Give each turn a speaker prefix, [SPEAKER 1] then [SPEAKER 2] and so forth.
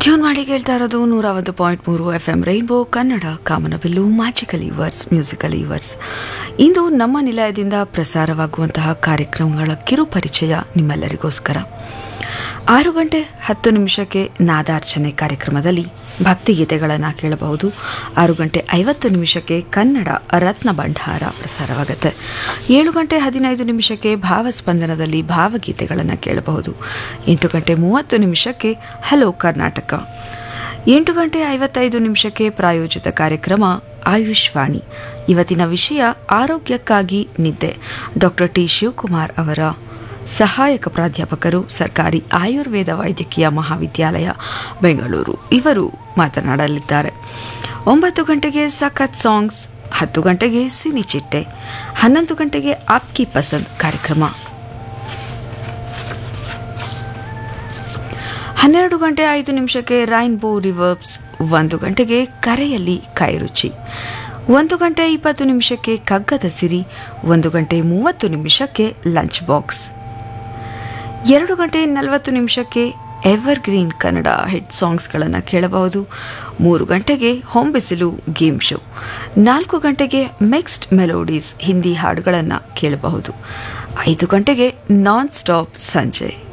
[SPEAKER 1] tune ಮಾಡಿ ಕೇಳ್ತಾ ಇರೋದು ನೂರ ಒಂದು ಪಾಯಿಂಟ್ ಮೂರು ಎಫ್ ಎಂ ರೈನ್ಬೋ ಕನ್ನಡ ಕಾಮನಬಿಲ್ಲು ಮ್ಯಾಜಿಕಲ್ ಇವರ್ಸ್ ಮ್ಯೂಸಿಕಲ್ ಇವರ್ಸ್ ಇಂದು ನಮ್ಮ ನಿಲಯದಿಂದ ಪ್ರಸಾರವಾಗುವಂತಹ ಕಾರ್ಯಕ್ರಮಗಳ ಕಿರು ಪರಿಚಯ ನಿಮ್ಮೆಲ್ಲರಿಗೋಸ್ಕರ ಆರು ಗಂಟೆ ಹತ್ತು ನಿಮಿಷಕ್ಕೆ ನಾದಾರ್ಚನೆ ಕಾರ್ಯಕ್ರಮದಲ್ಲಿ ಭಕ್ತಿಗೀತೆಗಳನ್ನು ಕೇಳಬಹುದು ಆರು ಗಂಟೆ ಐವತ್ತು ನಿಮಿಷಕ್ಕೆ ಕನ್ನಡ ರತ್ನ ಭಂಡಾರ ಪ್ರಸಾರವಾಗುತ್ತೆ ಏಳು ಗಂಟೆ ಹದಿನೈದು ನಿಮಿಷಕ್ಕೆ ಭಾವಸ್ಪಂದನದಲ್ಲಿ ಭಾವಗೀತೆಗಳನ್ನು ಕೇಳಬಹುದು ಎಂಟು ಗಂಟೆ ಮೂವತ್ತು ನಿಮಿಷಕ್ಕೆ ಹಲೋ ಕರ್ನಾಟಕ ಎಂಟು ಗಂಟೆ ಐವತ್ತೈದು ನಿಮಿಷಕ್ಕೆ ಪ್ರಾಯೋಜಿತ ಕಾರ್ಯಕ್ರಮ ಆಯುಷ್ವಾಣಿ ಇವತ್ತಿನ ವಿಷಯ ಆರೋಗ್ಯಕ್ಕಾಗಿ ನಿದ್ದೆ ಡಾಕ್ಟರ್ ಟಿ ಶಿವಕುಮಾರ್ ಅವರ ಸಹಾಯಕ ಪ್ರಾಧ್ಯಾಪಕರು ಸರ್ಕಾರಿ ಆಯುರ್ವೇದ ವೈದ್ಯಕೀಯ ಮಹಾವಿದ್ಯಾಲಯ ಬೆಂಗಳೂರು ಇವರು ಮಾತನಾಡಲಿದ್ದಾರೆ ಒಂಬತ್ತು ಗಂಟೆಗೆ ಸಖತ್ ಸಾಂಗ್ಸ್ ಹತ್ತು ಗಂಟೆಗೆ ಸಿನಿ ಚಿಟ್ಟೆ ಹನ್ನೊಂದು ಗಂಟೆಗೆ ಆಪ್ಕಿ ಪಸಂದ್ ಕಾರ್ಯಕ್ರಮ ಹನ್ನೆರಡು ಗಂಟೆ ಐದು ನಿಮಿಷಕ್ಕೆ ರೈನ್ಬೋ ರಿವರ್ಬ್ಸ್ ಒಂದು ಗಂಟೆಗೆ ಕರೆಯಲ್ಲಿ ಕೈರುಚಿ ಒಂದು ಗಂಟೆ ಇಪ್ಪತ್ತು ನಿಮಿಷಕ್ಕೆ ಕಗ್ಗದ ಸಿರಿ ಒಂದು ಗಂಟೆ ಮೂವತ್ತು ನಿಮಿಷಕ್ಕೆ ಲಂಚ್ ಬಾಕ್ಸ್ ಎರಡು ಗಂಟೆ ನಲವತ್ತು ನಿಮಿಷಕ್ಕೆ ಎವರ್ ಗ್ರೀನ್ ಕನ್ನಡ ಹಿಟ್ ಸಾಂಗ್ಸ್ಗಳನ್ನು ಕೇಳಬಹುದು ಮೂರು ಗಂಟೆಗೆ ಹೊಂಬಿಸಿಲು ಗೇಮ್ ಶೋ ನಾಲ್ಕು ಗಂಟೆಗೆ ಮಿಕ್ಸ್ಡ್ ಮೆಲೋಡೀಸ್ ಹಿಂದಿ ಹಾಡುಗಳನ್ನು ಕೇಳಬಹುದು ಐದು ಗಂಟೆಗೆ ನಾನ್ ಸ್ಟಾಪ್ ಸಂಜೆ